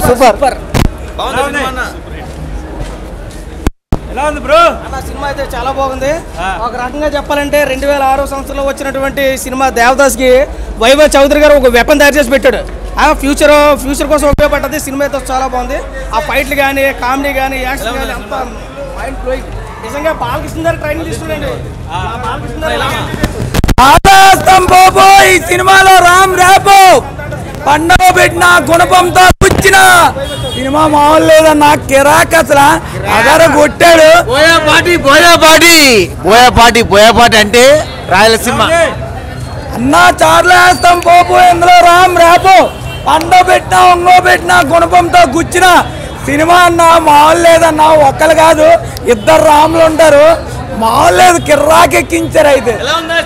Super ఎలా ఉంది bro అన్న సినిమా అయితే చాలా బాగుంది ఒక రకంగా చెప్పాలంటే రెండు వేల ఆరో సంవత్సరంలో వచ్చినటువంటి సినిమా దేవదాస్కి వైభవ్ చౌదరి గారు ఒక వెపన్ తయారు చేసి పెట్టాడు ఆ ఫ్యూచర్ ఫ్యూచర్ కోసం ఉపయోగపడ్డది సినిమా అయితే చాలా బాగుంది ఆ ఫైట్లు కానీ కామెడీ కానీ యాక్షన్ కానీ అంతా మైండ్ బ్లోయింగ్ నిజంగా బాలకృష్ణ గారు ట్రైనింగ్ తీసుకున్నాండి బాలకృష్ణ గారు ఆదాస్తం బాబు ఈ సినిమాలో రామ్ రేపు పండగ పెట్టిన గుణపంతో పుచ్చిన సినిమా మామూలు లేదన్న కిరాక్ అసలు అదర కొట్టాడు బోయాపాటి బోయాపాటి బోయాపాటి బోయాపాటి అంటే రాయలసీమ అన్న చార్లేస్తాం పోపు ఇందులో రామ్ రేపు పండగ పెట్టినా ఒంగో పెట్టినా గుణపంతో గుచ్చిన సినిమా అన్న మామూలు లేదన్న ఒక్కరు కాదు ఇద్దరు రాములు ఉంటారు మామూలు లేదు కిర్రాక్ ఎక్కించారు అయితే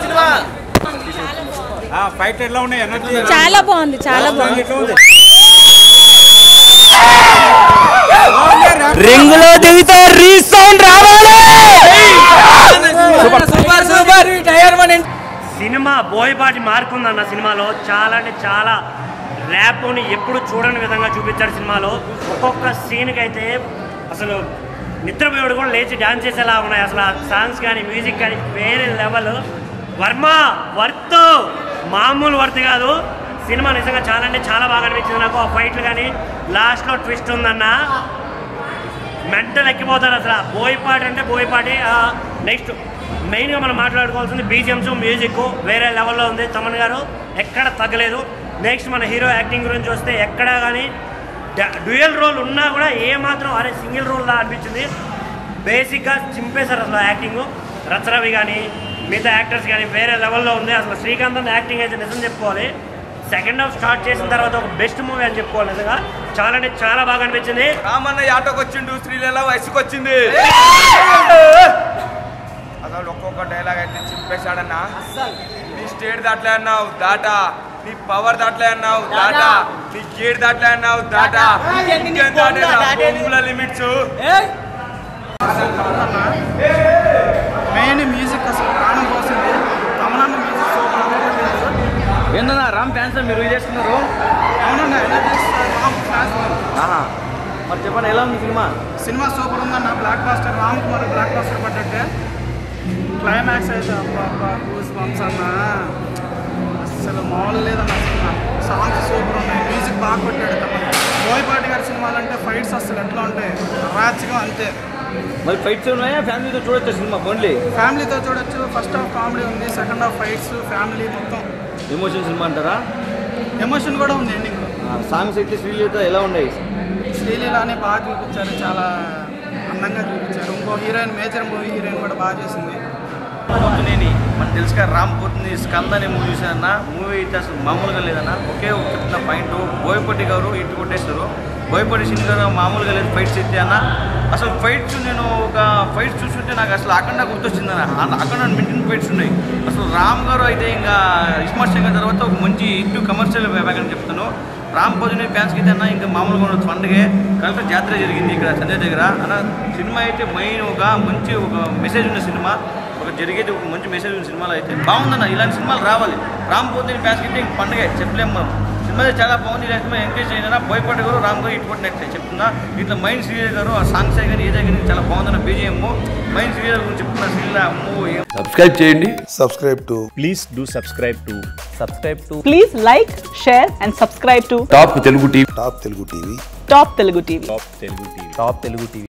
ఫైట్ ఎట్లా ఉన్నాయి ఎనర్జీ చాలా బాగుంది చాలా బాగుంది ఎట్లా ఉంది రింగులో దిగితే రీసౌండ్ రావాలి సూపర్ సూపర్ టైర్ వన్ సినిమా బోయపాటి మార్పు ఉందన్న సినిమాలో చాలా అంటే చాలా ర్యాప్ని ఎప్పుడు చూడని విధంగా చూపించాడు సినిమాలో ఒక్కొక్క సీన్కి అయితే అసలు నిద్రపోయాడు కూడా లేచి డాన్స్ చేసేలా ఉన్నాయి అసలు ఆ సాంగ్స్ కానీ మ్యూజిక్ కానీ వేరే లెవెల్ వర్మ వర్త్ మామూలు వర్త్ కాదు సినిమా నిజంగా చాలా అంటే చాలా బాగా అనిపించింది నాకు ఆ ఫైట్లు కానీ లాస్ట్లో ట్విస్ట్ ఉందన్న మెంటల్ ఎక్కిపోతాడు అసలు బోయపాటి అంటే బోయపాటి నెక్స్ట్ మెయిన్గా మనం మాట్లాడుకోవాల్సింది బీజిఎమ్స్ మ్యూజిక్ వేరే లెవెల్లో ఉంది తమన్ గారు ఎక్కడ తగ్గలేదు నెక్స్ట్ మన హీరో యాక్టింగ్ గురించి వస్తే ఎక్కడా కానీ డ్యూయల్ రోల్ ఉన్నా కూడా ఏ మాత్రం అరే సింగిల్ రోల్ లా అనిపించింది బేసిక్గా చింపేశారు అసలు యాక్టింగ్ రచరవి కానీ మిగతా యాక్టర్స్ కానీ వేరే లెవెల్లో ఉంది అసలు శ్రీకాంత్ అన్న యాక్టింగ్ అయితే నిజం చెప్పుకోవాలి సెకండ్ హాఫ్ స్టార్ట్ చేసిన తర్వాత ఒక బెస్ట్ మూవీ అని చెప్పుకోవాలి నిజంగా చాలా అంటే చాలా బాగా అనిపించింది రామన్న ఆటోకి వచ్చిండు శ్రీలీల వయసుకు వచ్చింది అసలు ఒక్కొక్క డైలాగ్ అయితే చింపేశాడన్నా నీ స్టేట్ దాట్లే అన్నావు దాటా నీ పవర్ దాట్లే అన్నావు దాటా నీ గేట్ దాట్లే అన్నావు దాటా లిమిట్స్ మెయిన్ మ్యూజిక్ అసలు ప్రాణం పోసింది తమనన్న మ్యూజిక్ సూపర్ ఏందన్నా రామ్ ఫ్యాన్స్ మీరు ఇది చేస్తున్నారు అవునన్నా మరి చెప్పండి ఎలా ఉంది సినిమా సినిమా సూపర్ ఉందన్న blockbuster Ram Kumar blockbuster పడ్డట్టే క్లైమాక్స్ అయితే అబ్బా గూస్ బంప్స్ అన్న అసలు మామూలు లేదన్న సినిమా సాంగ్స్ సూపర్ ఉన్నాయి మ్యూజిక్ బాగా కొట్టాడు తమ బోయపాటి గారి సినిమాలు అంటే ఫైట్స్ అసలు ఎట్లా ఉంటాయి రాచిగా అంతే మరి ఫైట్స్ ఉన్నాయా ఫ్యామిలీతో చూడొచ్చు సినిమా ఓన్లీ ఫ్యామిలీతో చూడొచ్చు ఫస్ట్ హాఫ్ కామెడీ ఉంది సెకండ్ హాఫ్ ఫైట్స్ ఫ్యామిలీ మొత్తం ఎమోషన్ సినిమా అంటారా ఎమోషన్ కూడా ఉంది ఎండింగ్ సాంగ్స్ అయితే శ్రీలీలతో ఎలా ఉన్నాయి శ్రీలీలాని బాగా చూపించారు చాలా అందంగా చూపించారు ఇంకో హీరోయిన్ మేజర్ మూవీ హీరోయిన్ కూడా బాగా చేసింది పోతునేని మనకు తెలుసు కదా రామ్ పోతుంది స్కంద అనే మూవీ చూసానన్న మూవీ అయితే అసలు మామూలుగా లేదన్న ఒకే ఒక చెప్తున్న పాయింట్ బోయపట్టి గారు ఇటు కొట్టేస్తారు బోయపట్టి సిని గారు మామూలుగా లేదు ఫైట్స్ అయితే అన్న అసలు ఫైట్స్ నేను ఒక ఫైట్స్ చూస్తుంటే నాకు అసలు అఖండ గుర్తొచ్చిందన్న అన్న అఖండ మింటిన ఫైట్స్ ఉన్నాయి అసలు రామ్ గారు అయితే ఇంకా ఇస్మార్ట్ శంకర్ తర్వాత ఒక మంచి ఇటు కమర్షియల్ వ్యాపారం చెప్తాను రామ్ పోతుని ఫ్యాన్స్కి అయితే అన్న ఇంకా మామూలుగా ఉండదు పండుగే కలెక్టర్ జాతర జరిగింది ఇక్కడ సంజయ్ దగ్గర అన్న సినిమా అయితే మెయిన్ ఒక మంచి ఒక మెసేజ్ ఉన్న సినిమా ఒక జరిగేది ఒక మంచి మెసేజ్ ఉన్న సినిమాలో అయితే బాగుందన్న ఇలాంటి సినిమాలు రావాలి రామ్ పోతిని ఫ్యాన్స్ అయితే ఇంక పండుగ చెప్పలేము మనం సినిమా అయితే చాలా బాగుంది ఇలాంటి సినిమా ఎంకరేజ్ అయినా బోయపాటి గారు రామ్ గారు ఇటు కొట్టినట్లే చెప్తున్నా దీంట్లో మైండ్ శ్రీదేవి గారు ఆ సాంగ్స్ కానీ ఏదే కానీ చాలా బాగుందన్న బీజిఎం మైండ్ శ్రీదేవి గురించి చెప్తున్నా శ్రీల అమ్మో ఏం సబ్స్క్రైబ్ చేయండి subscribe to Please do subscribe to subscribe to Please like, share and subscribe to Top Telugu TV Top Telugu TV. Top Telugu TV. Top Telugu TV. Top Telugu TV.